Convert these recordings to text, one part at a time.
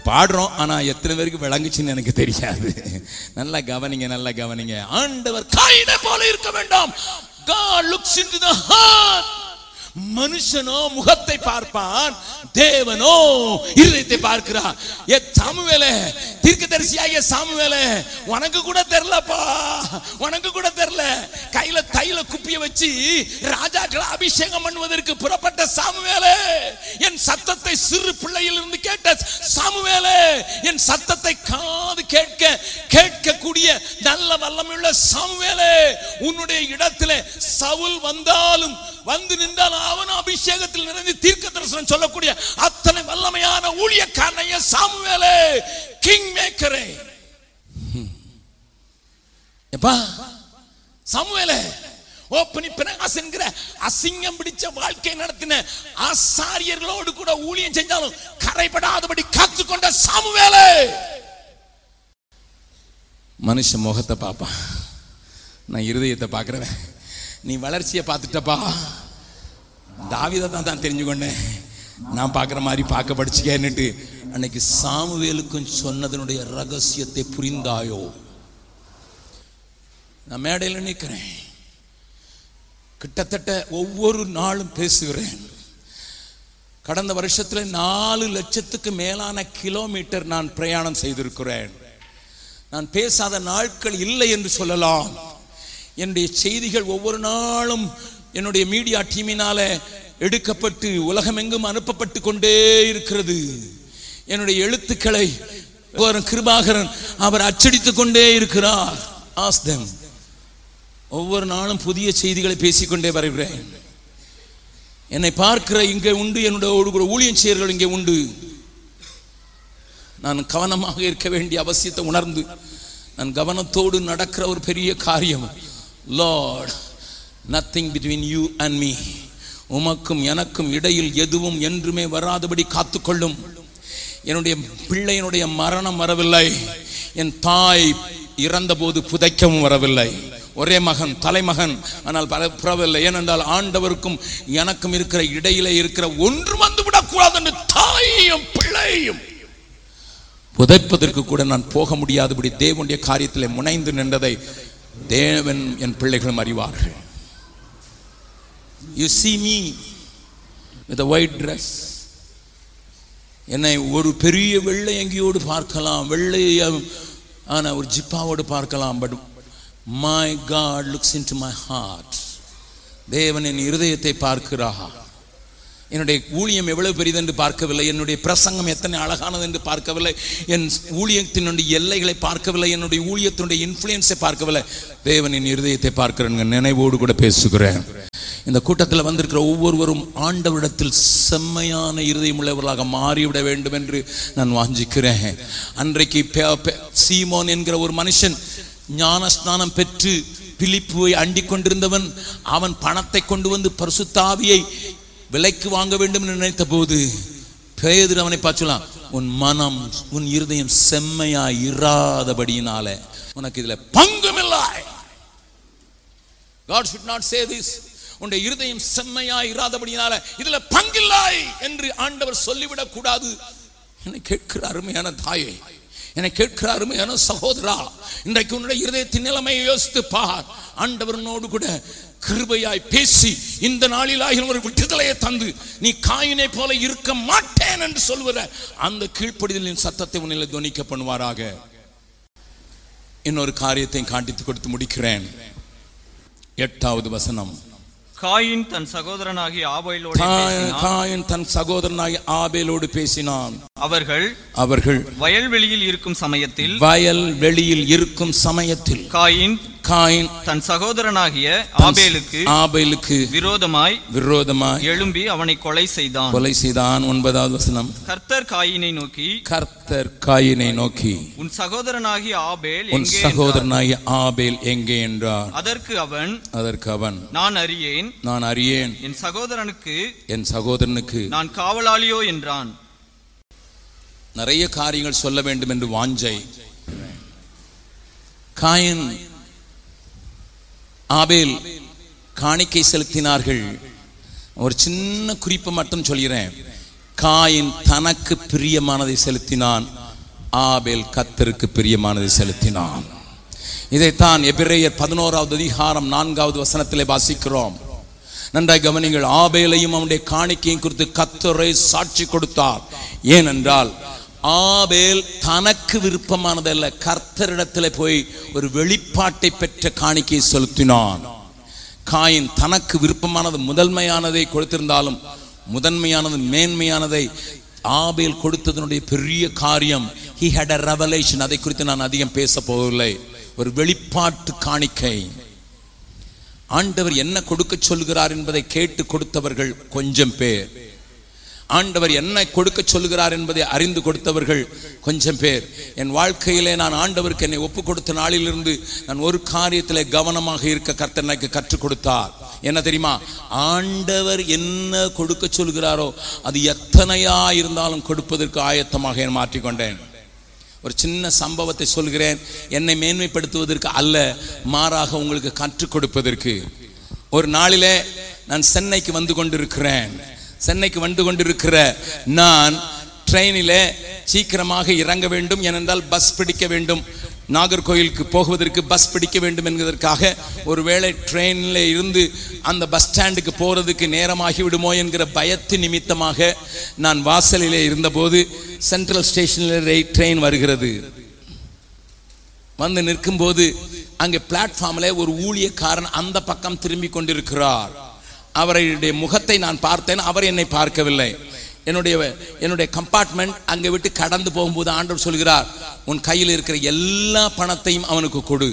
பாடுறோம் ஆனா எத்தனை பேருக்கு விளங்குச்சுன்னு எனக்கு தெரியாது நல்லா கவனிங்க நல்லா கவனிங்க ஆண்டவர் காயினை போல இருக்க வேண்டாம் God looks into the heart மனுஷனோ முகத்தை பார்ப்பான் தேவனோ இருதயத்தை பார்க்கிறார் ஏ சாமுவேலே தீர்க்கதரிசியாகிய சாமுவேலே உனக்கு கூட தெரியலப்பா உனக்கு கூட தெரியல கையில தைல குப்பிய வச்சு ராஜாக்களை அபிஷேகம் பண்ணுவதற்கு புறப்பட்ட சாமுவேலே என் சத்தத்தை சிறு பிள்ளையில் இருந்து கேட்ட சாமுவேலே என் சத்தத்தை காது கேட்க கேட்கக்கூடிய நல்ல வல்லமையுள்ள சாமுவேலே உன்னுடைய இடத்திலே சவுல் வந்தாலும் வந்து நின்றால் அவன் அபிஷேகத்தில் நிறைந்து தீர்க்க தரிசனம் சொல்லக்கூடிய அத்தனை வல்லமையான ஊழியக்காரனைய சாமுவேலே கிங் மேக்கரே எப்பா சாமுவேலே ஓப்பனி பினகாஸ் என்கிற அசிங்கம் பிடிச்ச வாழ்க்கை நடத்தின ஆசாரியர்களோடு கூட ஊழியம் செஞ்சாலும் கரைபடாதபடி காத்துக்கொண்ட சாமுவேலே மனுஷ முகத்தை பார்ப்பான் நான் இருதயத்தை பார்க்குறவன் நீ வளர்ச்சியை பார்த்துட்டப்பா தாவிதை தான் தான் தெரிஞ்சுக்கொண்டேன் நான் பார்க்குற மாதிரி பார்க்க படிச்சுக்கேன்னுட்டு அன்னைக்கு சாமுவேலுக்கும் சொன்னதனுடைய ரகசியத்தை புரிந்தாயோ நான் மேடையில் நிற்கிறேன் கிட்டத்தட்ட ஒவ்வொரு நாளும் பேசுகிறேன் கடந்த வருஷத்துல நாலு லட்சத்துக்கு மேலான கிலோமீட்டர் நான் பிரயாணம் செய்திருக்கிறேன் நான் பேசாத நாட்கள் இல்லை என்று சொல்லலாம் என்னுடைய செய்திகள் ஒவ்வொரு நாளும் என்னுடைய மீடியா டீமினால எடுக்கப்பட்டு உலகமெங்கும் அனுப்பப்பட்டு கொண்டே இருக்கிறது என்னுடைய எழுத்துக்களை ஒரு கிருபாகரன் அவர் அச்சடித்துக் கொண்டே இருக்கிறார் Ask them. ஒவ்வொரு நாளும் புதிய செய்திகளை பேசிக்கொண்டே வருகிறேன் என்னை பார்க்கிற இங்கே உண்டு என்னோட கூட ஊழியம் செய்யர்கள் இங்கே உண்டு நான் கவனமாக இருக்க வேண்டிய அவசியத்தை உணர்ந்து நான் கவனத்தோடு நடக்கிற ஒரு பெரிய காரியம் Lord nothing between you and me உமக்கும் எனக்கும் இடையில் எதுவும் என்றுமே வராதபடி காத்துக்கொள்ளும் என்னுடைய பிள்ளையினுடைய மரணம் வரவில்லை என் தாய் இறந்தபோது புதைக்கவும் வரவில்லை ஒரே மகன் தலைமகன் ஆனால் பல புறவில்லை ஏனென்றால் ஆண்டவருக்கும் எனக்கும் இருக்கிற இடையிலே இருக்கிற ஒன்று வந்துவிடக்கூடாது என்று தாயையும் பிள்ளையும் புதைப்பதற்கு கூட நான் போக முடியாதபடி தேவனுடைய காரியத்திலே முனைந்து நின்றதை தேவன் என் பிள்ளைகளும் அறிவார்கள் you see me with a white dress என்னை ஒரு பெரிய வெள்ளை அங்கியோடு பார்க்கலாம் வெள்ளை ஆன ஒரு ஜிப்பாவோடு பார்க்கலாம் but my God looks into my heart தேவன் என் இருதயத்தை பார்க்கிறார் என்னுடைய ஊழியம் எவ்வளவு பெரியது என்று பார்க்கவில்லை என்னுடைய பிரசங்கம் எத்தனை அழகானது என்று பார்க்கவில்லை என் ஊழியத்தினுடைய எல்லைகளை பார்க்கவில்லை என்னுடைய ஊழியத்தினுடைய இன்ஃப்ளூயன்ஸை பார்க்கவில்லை தேவனின் இருதயத்தை பார்க்கிறேன் நினைவோடு கூட பேசுகிறேன் இந்த கூட்டத்தில் வந்திருக்கிற ஒவ்வொருவரும் ஆண்டவரிடத்தில் செம்மையான இருதயம் உள்ளவர்களாக மாறிவிட வேண்டும் என்று நான் வாஞ்சிக்கிறேன் அன்றைக்கு பெ- பெ- சீமோன் என்கிற ஒரு மனுஷன் ஞானஸ்நானம் பெற்று பிலிப்புவை அண்டிக் கொண்டிருந்தவன் அவன் பணத்தை கொண்டு வந்து பரிசுத்தாவியை விலைக்கு வாங்க வேண்டும் என்று நினைத்த போது பேதுரு அவனை பார்த்துலாம் உன் மனம் உன் இருதயம் செம்மையா இராதபடியினால உனக்கு இதுல பங்குமில்லை God should not say this உன்னுடைய இருதயம் செம்மையா இராதபடியினால இதுல பங்கில்லை என்று ஆண்டவர் சொல்லிவிடக் கூடாது என்னை கேட்கிற அருமையான தாயே என்னை கேட்கிற அருமையான சகோதரா இன்றைக்கு உன்னுடைய இருதயத்தின் நிலைமையை யோசித்து பார் ஆண்டவரனோடு கூட கிருபையாய் பேசி இந்த நாளிலாகிலும் ஒரு விட்டுதலையை தந்து நீ காயினை போல இருக்க மாட்டேன் என்று சொல்லுகிற அந்த கீழ்ப்படிதலின் சத்தத்தை உன்னில் துவனிக்க பண்ணுவாராக இன்னொரு காரியத்தை காண்பித்து கொடுத்து முடிக்கிறேன் எட்டாவது வசனம் காயின் தன் சகோதரனாகிய ஆபேலோடு காயன் பேசினான். காயன் தன் சகோதரனாகிய ஆபேலோடு பேசினான் அவர்கள் அவர்கள் வயல்வெளியில் இருக்கும் சமயத்தில் வயல் வெளியில் இருக்கும் சமயத்தில் காயின் காயின் தன் சகோதரனாகிய ஆபேலுக்கு ஆபேலுக்கு விரோதமாய் விரோதமாய் எழும்பி அவனை கொலை செய்தான் கொலை செய்தான் ஒன்பதாவது வசனம் கர்த்தர் காயினை நோக்கி கர்த்தர் காயினை நோக்கி உன் சகோதரனாகிய ஆபேல் உன் எங்கே சகோதரனாகிய ஆபேல் எங்கே என்றார் என்றார். அதற்கு அவன் அதற்கு அவன் நான் அறியேன் நான் அறியேன் என் சகோதரனுக்கு என் சகோதரனுக்கு நான் காவலாளியோ என்றான் நிறைய காரியங்கள் சொல்ல வேண்டும் என்று வாஞ்சை காயன் ஆபேல் காணிக்கை செலுத்தினார்கள் ஒரு சின்ன குறிப்பை மட்டும் சொல்கிறேன் காயின் தனக்கு பிரியமானதை செலுத்தினான் ஆபேல் கத்தருக்கு பிரியமானதை செலுத்தினான் இதைத்தான் எபிரேயர் பதினோராவது அதிகாரம் நான்காவது வசனத்திலே வாசிக்கிறோம் நன்றாய் கவனிங்கள் ஆபேலையும் அவனுடைய காணிக்கையும் குறித்து கத்தரை சாட்சி கொடுத்தார் ஏனென்றால் ஆபேல் தனக்கு விருப்பமானதல்ல கர்த்தரிடத்தில் போய் ஒரு வெளிப்பாட்டை பெற்ற காணிக்கையை செலுத்தினான் காயின் தனக்கு விருப்பமானது முதன்மையானதை கொடுத்திருந்தாலும் முதன்மையானது மேன்மையானதை ஆபேல் கொடுத்ததனுடைய பெரிய காரியம் he had a revelation அதை குறித்து நான் அதிகம் பேச போவதில்லை ஒரு வெளிப்பாட்டு காணிக்கை ஆண்டவர் என்ன கொடுக்க சொல்கிறார் என்பதை கேட்டு கொடுத்தவர்கள் கொஞ்சம் பேர் ஆண்டவர் என்ன கொடுக்க சொல்கிறார் என்பதை அறிந்து கொடுத்தவர்கள் கொஞ்சம் பேர் என் வாழ்க்கையிலே நான் ஆண்டவருக்கு என்னை ஒப்பு கொடுத்த நாளிலிருந்து நான் ஒரு காரியத்திலே கவனமாக இருக்க கர்த்தர் எனக்கு கற்றுக் கொடுத்தார் என்ன தெரியுமா ஆண்டவர் என்ன கொடுக்க சொல்கிறாரோ அது எத்தனையா இருந்தாலும் கொடுப்பதற்கு ஆயத்தமாக என் மாற்றிக்கொண்டேன் ஒரு சின்ன சம்பவத்தை சொல்கிறேன் என்னை மேன்மைப்படுத்துவதற்கு அல்ல மாறாக உங்களுக்கு கற்றுக் கொடுப்பதற்கு ஒரு நாளிலே நான் சென்னைக்கு வந்து கொண்டிருக்கிறேன் சென்னைக்கு வந்து கொண்டிருக்கிற நான் ட்ரெயினிலே சீக்கிரமாக இறங்க வேண்டும் ஏனென்றால் பஸ் பிடிக்க வேண்டும் நாகர்கோயிலுக்கு போகுவதற்கு பஸ் பிடிக்க வேண்டும் என்பதற்காக ஒருவேளை ட்ரெயினில் இருந்து அந்த பஸ் ஸ்டாண்டுக்கு போகிறதுக்கு நேரமாகி விடுமோ என்கிற பயத்து நிமித்தமாக நான் வாசலிலே இருந்தபோது சென்ட்ரல் ஸ்டேஷனில் ட்ரெயின் வருகிறது வந்து நிற்கும்போது அங்கே பிளாட்ஃபார்மில் ஒரு ஊழியக்காரன் அந்த பக்கம் திரும்பி கொண்டிருக்கிறார் அவருடைய முகத்தை நான் பார்த்தேன் அவர் என்னை பார்க்கவில்லை என்னுடைய என்னுடைய கம்பார்ட்மெண்ட் அங்கே விட்டு கடந்து போகும்போது ஆண்டவர் சொல்கிறார் உன் கையில் இருக்கிற எல்லா பணத்தையும் அவனுக்கு கொடு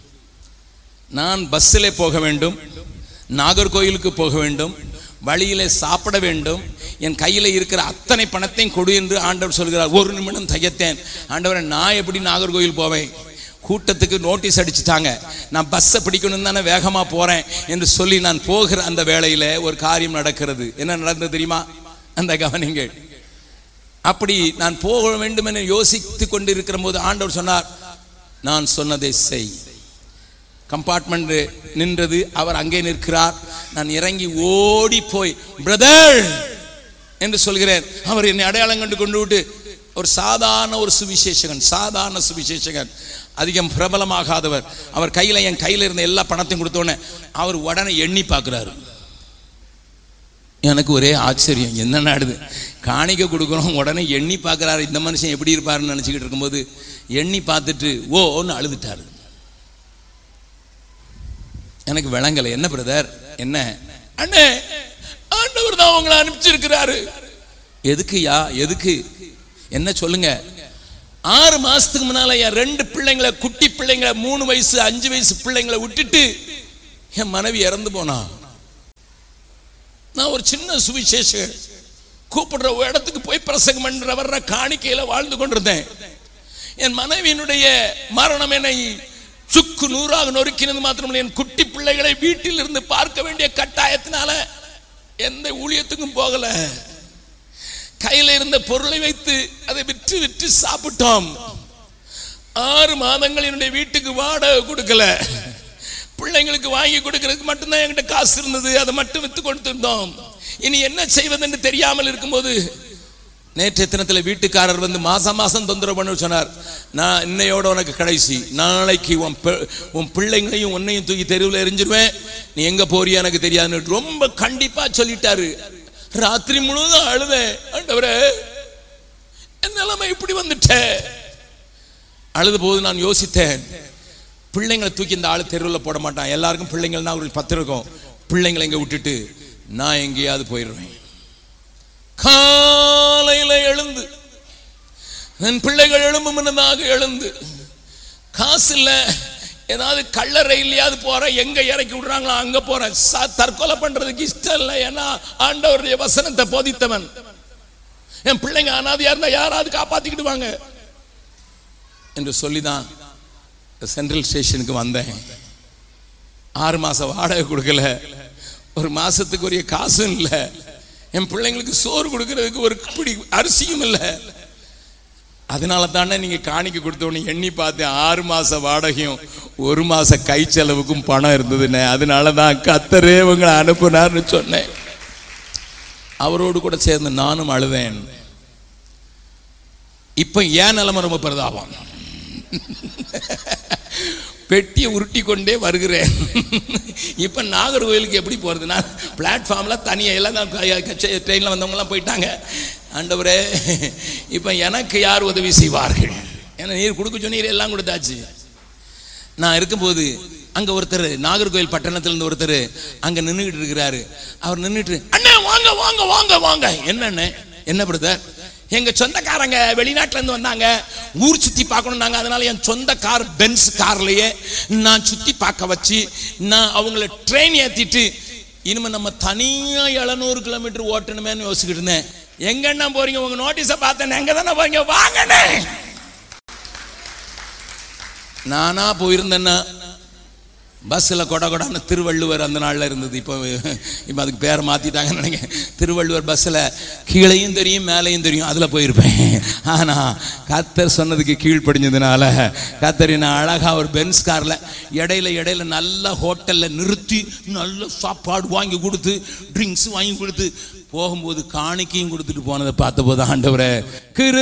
நான் பஸ்ஸிலே போக வேண்டும் நாகர்கோயிலுக்கு போக வேண்டும் வழியிலே சாப்பிட வேண்டும் என் கையில் இருக்கிற அத்தனை பணத்தையும் கொடு என்று ஆண்டவர் சொல்கிறார் ஒரு நிமிடம் தயத்தேன் ஆண்டவரை நான் எப்படி நாகர்கோயில் போவேன் கூட்டத்துக்கு நோட்டீஸ் அடிச்சுட்டாங்க நான் பஸ்ஸை பிடிக்கணும் தானே வேகமாக போகிறேன் என்று சொல்லி நான் போகிற அந்த வேளையில் ஒரு காரியம் நடக்கிறது என்ன நடந்தது தெரியுமா அந்த கவனிங்கள் அப்படி நான் போக வேண்டும் என யோசித்து கொண்டிருக்கிற போது ஆண்டவர் சொன்னார் நான் சொன்னதை செய் கம்பார்ட்மெண்ட் நின்றது அவர் அங்கே நிற்கிறார் நான் இறங்கி ஓடி போய் பிரதர் என்று சொல்கிறேன் அவர் என்னை அடையாளம் கண்டு கொண்டு விட்டு ஒரு சாதாரண ஒரு சுவிசேஷகன் சாதாரண சுவிசேஷகன் அதிகம் பிரபலமாகாதவர் அவர் கையில் என் கையில் இருந்த எல்லா பணத்தையும் கொடுத்தோன்னே அவர் உடனே எண்ணி பார்க்குறாரு எனக்கு ஒரே ஆச்சரியம் என்ன நாடுது காணிக்க கொடுக்குறோம் உடனே எண்ணி பார்க்குறாரு இந்த மனுஷன் எப்படி இருப்பாருன்னு நினச்சிக்கிட்டு இருக்கும்போது எண்ணி பார்த்துட்டு ஓன்னு அழுதுட்டாரு எனக்கு விளங்கலை என்ன பிரதர் என்ன அண்ணே ஆண்டவர் தான் உங்களை அனுப்பிச்சிருக்கிறாரு எதுக்குயா எதுக்கு என்ன சொல்லுங்க ஆறு மாசத்துக்கு முன்னால என் ரெண்டு பிள்ளைங்களை குட்டி பிள்ளைங்களை மூணு வயசு அஞ்சு வயசு பிள்ளைங்களை விட்டுட்டு என் மனைவி இறந்து போனா நான் ஒரு சின்ன சுவிசேஷகர் கூப்பிடுற இடத்துக்கு போய் பிரசங்கம் பண்ற வர்ற காணிக்கையில வாழ்ந்து கொண்டிருந்தேன் என் மனைவியினுடைய மரணம் என்னை சுக்கு நூறாக நொறுக்கினது மாத்திரமல்ல என் குட்டி பிள்ளைகளை வீட்டில் இருந்து பார்க்க வேண்டிய கட்டாயத்தினால எந்த ஊழியத்துக்கும் போகல கையில இருந்த பொருளை வைத்து அதை விற்று விற்று சாப்பிட்டோம் ஆறு மாதங்கள் என்னுடைய வீட்டுக்கு வாடகை கொடுக்கல பிள்ளைங்களுக்கு வாங்கி கொடுக்கறதுக்கு மட்டும்தான் என்கிட்ட காசு இருந்தது அதை மட்டும் வித்து கொடுத்திருந்தோம் இனி என்ன செய்வதுன்னு தெரியாமல் இருக்கும்போது நேற்றைய தினத்தில் வீட்டுக்காரர் வந்து மாசம் மாசம் தொந்தரவு பண்ண சொன்னார் நான் இன்னையோட உனக்கு கடைசி நாளைக்கு உன் பி- உன் பிள்ளைங்களையும் உன்னையும் தூக்கி தெருவில் எரிஞ்சிருவேன் நீ எங்க போறியா எனக்கு தெரியாதுன்னு ரொம்ப கண்டிப்பா சொல்லிட்டாரு ராத்திரி முழுவதும் அழுதேன் ஆண்டவரே என் நிலைமை இப்படி வந்துட்டேன் அழுத போது நான் யோசித்தேன் பிள்ளைங்களை தூக்கி இந்த ஆள் தெருவில் போட மாட்டான் எல்லாருக்கும் பிள்ளைங்கள்னா ஒரு பத்து இருக்கும் பிள்ளைங்களை இங்க விட்டுட்டு நான் எங்கேயாவது போயிடுவேன் காலையில எழுந்து என் பிள்ளைகள் எழும்பும் முன்னதாக எழுந்து காசு இல்ல ஏதாவது கல்லறை இல்லையாவது போறேன் எங்க இறக்கி விடுறாங்களோ அங்க போறேன் ச- தற்கொலை பண்றதுக்கு இஷ்டம் இல்லை ஏன்னா ஆண்டவருடைய வசனத்தை போதித்தவன் என் பிள்ளைங்க அனாதையா இருந்தா யாராவது காப்பாத்திக்கிடுவாங்க என்று சொல்லிதான் சென்ட்ரல் ஸ்டேஷனுக்கு வந்தேன் ஆறு மாசம் வாடகை கொடுக்கல ஒரு மாசத்துக்கு உரிய காசும் இல்லை என் பிள்ளைங்களுக்கு சோறு கொடுக்கறதுக்கு ஒரு பிடி அரிசியும் இல்லை அதனால தானே நீங்க காணிக்க கொடுத்தோன்னு எண்ணி பார்த்தேன் ஆறு மாச வாடகையும் ஒரு மாச கை செலவுக்கும் பணம் இருந்ததுன்னு அதனால தான் கத்தரே உங்களை அனுப்புனார்னு சொன்னேன் அவரோடு கூட சேர்ந்து நானும் அழுதேன் இப்போ ஏன் நிலைமை ரொம்ப பிரதாபம் பெட்டியை உருட்டி கொண்டே வருகிறேன் இப்போ நாகர்கோயிலுக்கு எப்படி போகிறது நான் பிளாட்ஃபார்மில் தனியாக எல்லாம் தான் ட்ரெயினில் வந்தவங்கலாம் போயிட்டாங்க ஆண்டவரே இப்போ எனக்கு யார் உதவி செய்வார்கள் ஏன்னா நீர் கொடுக்க சொன்னீர் எல்லாம் கொடுத்தாச்சு நான் இருக்கும்போது அங்க ஒருத்தர் நாகர்கோயில் பட்டணத்துல இருந்து ஒருத்தர் அங்க நின்றுகிட்டு இருக்கிறாரு அவர் நின்றுட்டு அண்ணே வாங்க வாங்க வாங்க வாங்க என்ன அண்ணே என்ன பிரதர் எங்க சொந்தக்காரங்க வெளிநாட்டுல இருந்து வந்தாங்க ஊர் சுத்தி பார்க்கணும்னாங்க அதனால என் சொந்த கார் பென்ஸ் கார்லயே நான் சுத்தி பார்க்க வச்சு நான் அவங்கள ட்ரெயின் ஏத்திட்டு இனிமே நம்ம தனியா எழுநூறு கிலோமீட்டர் ஓட்டணுமேன்னு யோசிச்சுக்கிட்டு இருந்தேன் எங்க அண்ணா போறீங்க உங்க நோட்டீஸை பார்த்தேன் எங்க தானே போறீங்க வாங்கண்ணே நானா போயிருந்தேன்னா பஸ்ஸில் கொட கொடான்னு திருவள்ளுவர் அந்த நாளில் இருந்தது இப்போ இப்போ அதுக்கு பேரை மாற்றிட்டாங்கன்னு நினைக்கிறேன் திருவள்ளுவர் பஸ்ஸில் கீழையும் தெரியும் மேலேயும் தெரியும் அதில் போயிருப்பேன் ஆனால் கத்தர் சொன்னதுக்கு கீழ்ப்படிஞ்சதுனால கத்தர் நான் அழகாக ஒரு பென்ஸ் காரில் இடையில இடையில நல்ல ஹோட்டலில் நிறுத்தி நல்ல சாப்பாடு வாங்கி கொடுத்து ட்ரிங்க்ஸ் வாங்கி கொடுத்து போகும்போது காணிக்கையும் கொடுத்துட்டு போனதை பார்த்தபோது ஆண்டவரை கிரு